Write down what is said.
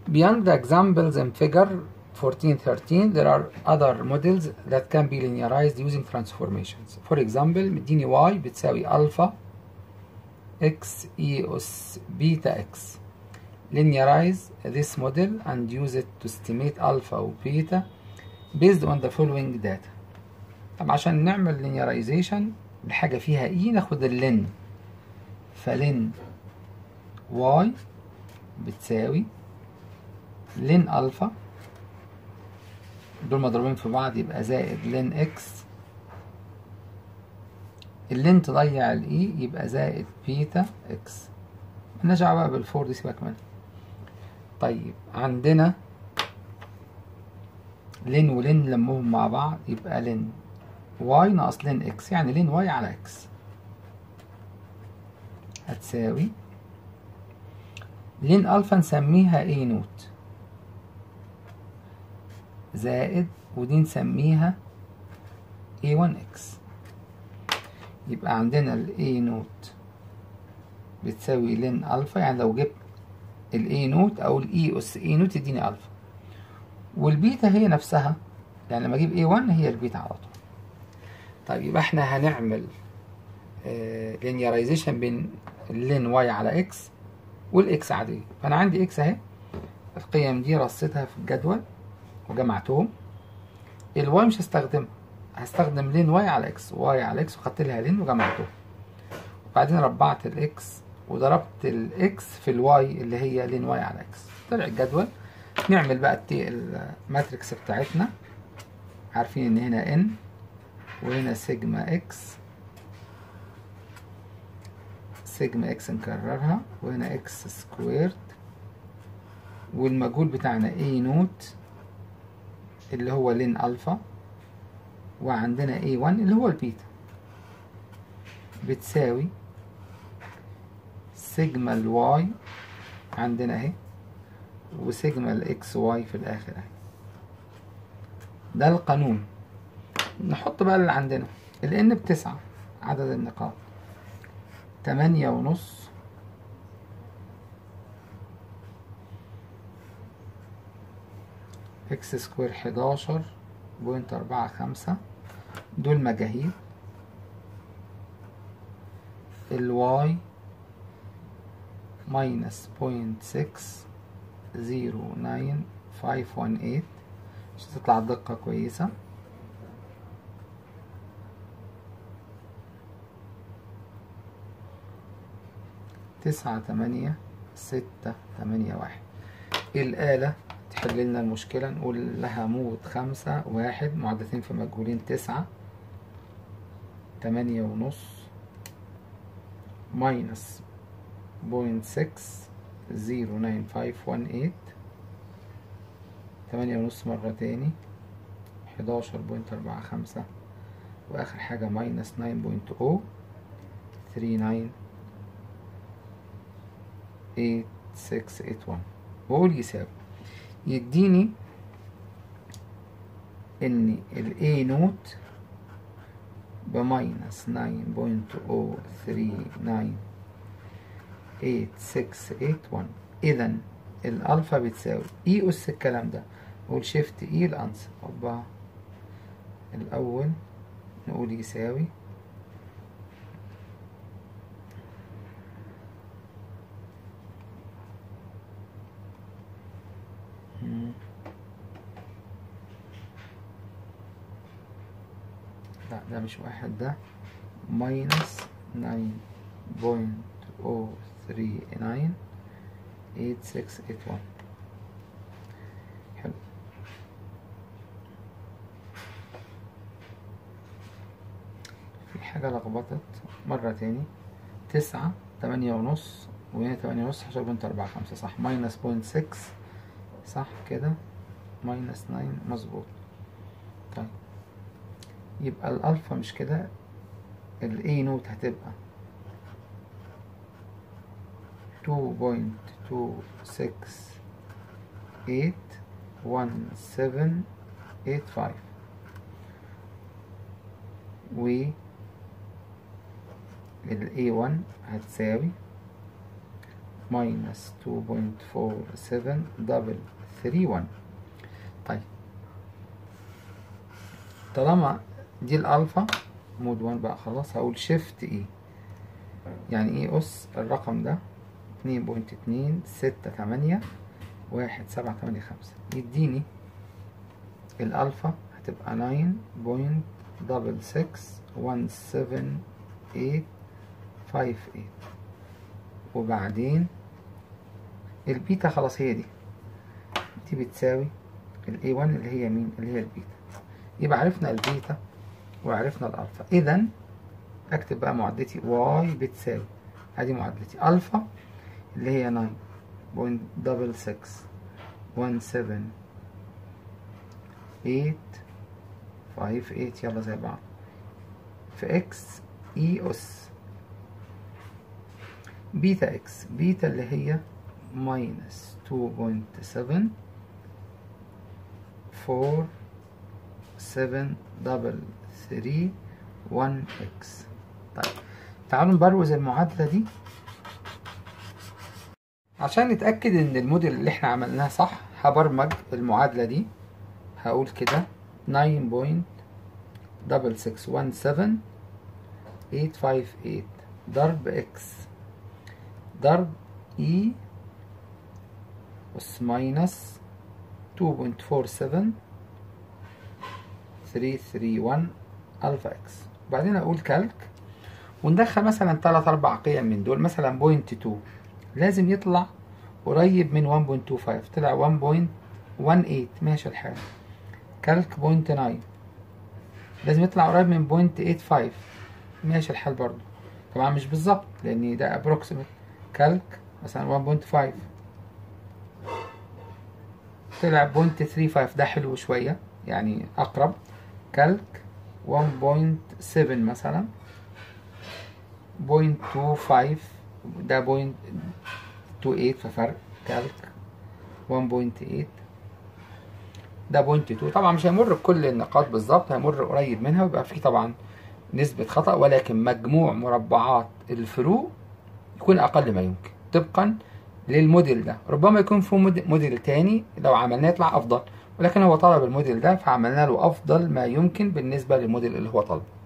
Beyond the examples in figure 1413 there are other models that can be linearized using transformations. For example مديني y بتساوي alpha x e أس beta x. Linearize this model and use it to estimate alpha و beta based on the following data. طب عشان نعمل linearization الحاجة فيها e ناخد اللن فلن y بتساوي لن ألفا دول مضروبين في بعض يبقى زائد لن اكس اللين تضيع الاي يبقى زائد بيتا اكس مالناش دعوة بقى بالفور دي سيبك منها طيب عندنا لين ولين لمهم مع بعض يبقى لين واي ناقص لين اكس يعني لين واي على اكس هتساوي لين الفا نسميها اي نوت زائد ودي نسميها A1X يبقى عندنا ال A نوت بتساوي لين ألفا يعني لو جبت ال A نوت أو ال E أس A نوت يديني ألفا والبيتا هي نفسها يعني لما أجيب A1 هي البيتا على طول طيب يبقى احنا هنعمل لينيرايزيشن آه بين اللين واي على اكس والاكس عادية فأنا عندي اكس اهي القيم دي رصيتها في الجدول وجمعتهم الواي مش هستخدمها هستخدم لين واي على اكس واي على اكس وخدت لها لين وجمعتهم وبعدين ربعت الاكس وضربت الاكس في الواي اللي هي لين واي على اكس طلع الجدول نعمل بقى التي الماتريكس بتاعتنا عارفين ان هنا ان وهنا سيجما اكس سيجما اكس نكررها وهنا اكس سكويرد والمجهول بتاعنا اي نوت اللي هو لين ألفا وعندنا A1 اللي هو البيتا بتساوي سيجما الواي عندنا اهي وسيجما الاكس واي في الآخر اهي ده القانون نحط بقى اللي عندنا ال n بتسعة عدد النقاط تمانية ونص اكس سكوير حداشر بوينت أربعة خمسة دول مجاهيل الواي ماينس بوينت سكس زيرو ناين فايف وان ايت عشان تطلع الدقة كويسة تسعة تمانية ستة تمانية واحد الآلة تحل لنا المشكلة نقول لها مود خمسة واحد معدتين في مجهولين تسعة تمانية ونص ماينس بوينت سكس زيرو ناين فايف وان ايت تمانية ونص مرة تاني حداشر بوينت أربعة خمسة وآخر حاجة ماينس ناين بوينت أو ثري ناين ايت سكس ايت وان وأقول يساوي يديني ان ال A نوت بماينس ناين بوينت او ثري ناين ايت سكس ايت وان اذا الالفا بتساوي اي اس الكلام ده نقول شيفت اي الانسر اوبا الاول نقول يساوي لا ده مش واحد ده ماينس ناين بوينت او ثري ناين ايت سكس ايت وان حلو في حاجة لخبطت مرة تاني تسعة تمانية ونص وهنا تمانية ونص عشرة بوينت أربعة خمسة صح ماينس بوينت سكس صح كده ماينس ناين مظبوط طيب يبقى الألفا مش كده ال A نوت هتبقى two point two six eight one seven eight five و ال A1 هتساوي minus 2.47 دبل 31 طيب طالما دي الالفا مود 1 بقى خلاص هقول شيفت اي يعني ايه اس الرقم ده 2.268 واحد سبعة تمانية خمسة يديني الألفا هتبقى ناين بوينت دبل سكس وان سفن ايت فايف ايت وبعدين البيتا خلاص هي دي دي بتساوي ال A1 اللي هي مين اللي هي البيتا يبقى عرفنا البيتا وعرفنا الألفا إذا أكتب بقى معادلتي Y بتساوي ادي معادلتي ألفا اللي هي 9 بوينت دبل سكس وان سفن ايت فايف ايت يلا زي بعض في اكس اي اس بيتا اكس بيتا اللي هي ماينس تو بوينت سفن فور سفن دبل ثري ون اكس طيب تعالوا نبروز المعادلة دي عشان نتأكد ان الموديل اللي احنا عملناه صح هبرمج المعادلة دي هقول كده 9.6617 ضرب اكس ضرب اي اس ماينس 2.47 331 الفا اكس وبعدين اقول كالك وندخل مثلا تلات اربع قيم من دول مثلا بوينت 2 لازم يطلع قريب من 1.25 طلع 1.18 ماشي الحال كالك بوينت 9 لازم يطلع قريب من بوينت 85 ماشي الحال برضو طبعا مش بالظبط لان ده ابروكسيمت كالك مثلا 1.5 طلع بوينت 35 ده حلو شوية يعني أقرب كالك 1.7 مثلا بوينت 25 ده بوينت 28 ففرق كالك 1.8 ده بوينت 2 طبعا مش هيمر بكل النقاط بالظبط هيمر قريب منها ويبقى فيه طبعا نسبة خطأ ولكن مجموع مربعات الفروق يكون أقل ما يمكن طبقا للموديل ده ربما يكون في موديل تاني لو عملناه يطلع أفضل ولكن هو طلب الموديل ده فعملنا له أفضل ما يمكن بالنسبة للموديل اللي هو طلبه